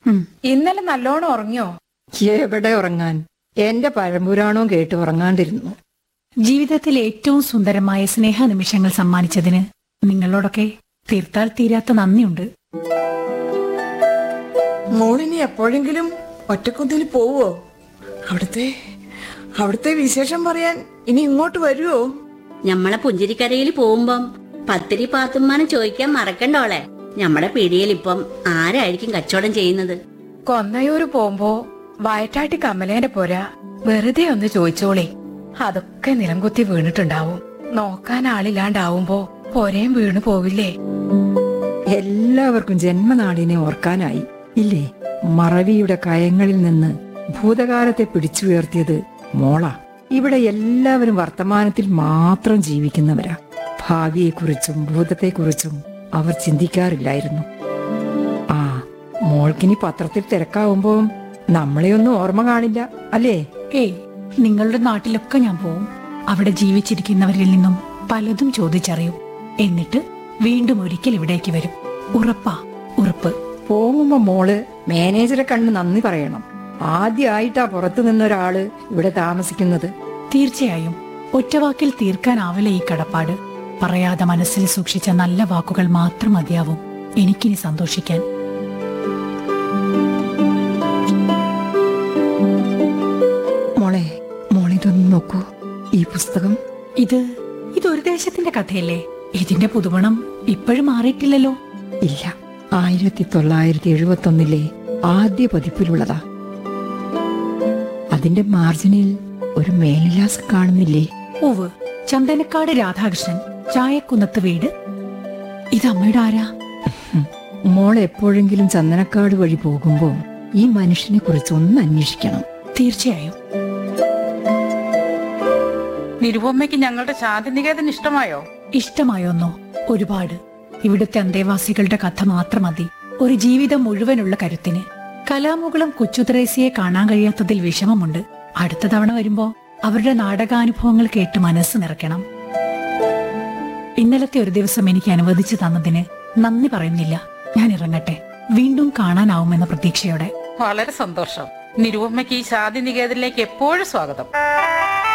ഉം. ഇന്നലെ നല്ലോണം ഉറങ്ങിയോ എവിടെ ഉറങ്ങാൻ എന്റെ പഴമ്പുരാണവും കേട്ട് ഉറങ്ങാണ്ടിരുന്നു ജീവിതത്തിൽ ഏറ്റവും സുന്ദരമായ സ്നേഹ നിമിഷങ്ങൾ സമ്മാനിച്ചതിന് നിങ്ങളോടൊക്കെ തീർത്താൽ തീരാത്ത നന്ദിയുണ്ട് മോളിനി എപ്പോഴെങ്കിലും ഒറ്റക്കുന്നിൽ പോവോ അവിടുത്തെ അവിടുത്തെ വിശേഷം പറയാൻ ഇനി ഇങ്ങോട്ട് വരുവോ ഞമ്മളെ പുഞ്ചിരിക്കരയിൽ പോകുമ്പം പത്തിരി പാത്തുമ്മാനെ ചോദിക്കാൻ മറക്കണ്ടോളെ ഞമ്മടെ പിടിയിൽ ഇപ്പം ആരായിരിക്കും കച്ചവടം ചെയ്യുന്നത് കൊന്നയൂര് പോകുമ്പോ വയറ്റാട്ടി കമലേന്റെ പോരാ വെറുതെ ഒന്ന് ചോദിച്ചോളേ അതൊക്കെ നിലംകുത്തി വീണിട്ടുണ്ടാവും നോക്കാൻ ആളില്ലാണ്ടാവുമ്പോ പൊരയും വീണു പോവില്ലേ എല്ലാവർക്കും ജന്മനാടിനെ ഓർക്കാനായി ഇല്ലേ മറവിയുടെ കയങ്ങളിൽ നിന്ന് ഭൂതകാലത്തെ പിടിച്ചുയർത്തിയത് മോള ഇവിടെ എല്ലാവരും വർത്തമാനത്തിൽ മാത്രം ജീവിക്കുന്നവരാ ഭാവിയെക്കുറിച്ചും ഭൂതത്തെക്കുറിച്ചും അവർ ചിന്തിക്കാറില്ലായിരുന്നു ആ മോൾക്കിനി പത്രത്തിൽ തിരക്കാവുമ്പോ നമ്മളെയൊന്നും ഓർമ്മ കാണില്ല അല്ലേ ഏയ് നിങ്ങളുടെ നാട്ടിലൊക്കെ ഞാൻ പോവും അവിടെ ജീവിച്ചിരിക്കുന്നവരിൽ നിന്നും പലതും ചോദിച്ചറിയും എന്നിട്ട് വീണ്ടും ഒരിക്കൽ ഇവിടേക്ക് വരും ഉറപ്പാ ഉറപ്പ് പോകുമ്പോ മോള് മാനേജറെ കണ്ട് നന്ദി പറയണം ആദ്യമായിട്ടാ പുറത്തു നിന്നൊരാള് ഇവിടെ താമസിക്കുന്നത് തീർച്ചയായും ഒറ്റവാക്കിൽ തീർക്കാനാവില്ല ഈ കടപ്പാട് പറയാതെ മനസ്സിൽ സൂക്ഷിച്ച നല്ല വാക്കുകൾ മാത്രം മതിയാവും എനിക്കിനി സന്തോഷിക്കാൻ മോളെ മോളിതൊന്ന് നോക്കൂ ഈ പുസ്തകം ഇത് ഇതൊരു ദേശത്തിന്റെ കഥയല്ലേ ഇതിന്റെ പുതുമണം ഇപ്പോഴും മാറിയിട്ടില്ലല്ലോ ഇല്ല ആയിരത്തി തൊള്ളായിരത്തി എഴുപത്തി ഒന്നിലെ ആദ്യ പതിപ്പിലുള്ളതാ അതിന്റെ മാർജിനിൽ ഒരു മേൽവിലാസം കാണുന്നില്ലേ ഉവ് ചന്ദനക്കാട് രാധാകൃഷ്ണൻ ചായക്കുന്നത്ത് വീട് ഇത് അമ്മയുടെ ആരാ ഹും. മോൾ എപ്പോഴെങ്കിലും ചന്ദനക്കാട് വഴി പോകുമ്പോ ഈ മനുഷ്യനെ കുറിച്ച് ഒന്ന് അന്വേഷിക്കണം തീർച്ചയായും നിരുപമ്മയ്ക്ക് ഞങ്ങളുടെ ശാന്തിനികേതൻ ഇഷ്ടമായോ ഇഷ്ടമായോന്നോ ഒരുപാട് ഇവിടുത്തെ അന്തേവാസികളുടെ കഥ മാത്രം മതി ഒരു ജീവിതം മുഴുവനുള്ള കരുത്തിന് കലാമുകുളം കൊച്ചുത്രേസിയെ കാണാൻ കഴിയാത്തതിൽ വിഷമമുണ്ട് അടുത്ത തവണ വരുമ്പോ അവരുടെ നാടകാനുഭവങ്ങൾ കേട്ട് മനസ്സ് നിറയ്ക്കണം ഇന്നലത്തെ ഒരു ദിവസം എനിക്ക് അനുവദിച്ചു തന്നതിന് നന്ദി പറയുന്നില്ല ഞാൻ ഇറങ്ങട്ടെ വീണ്ടും കാണാനാവുമെന്ന പ്രതീക്ഷയോടെ വളരെ സന്തോഷം നിരുപമ്മയ്ക്ക് ഈ ശാന്തിനികേതനിലേക്ക് എപ്പോഴും സ്വാഗതം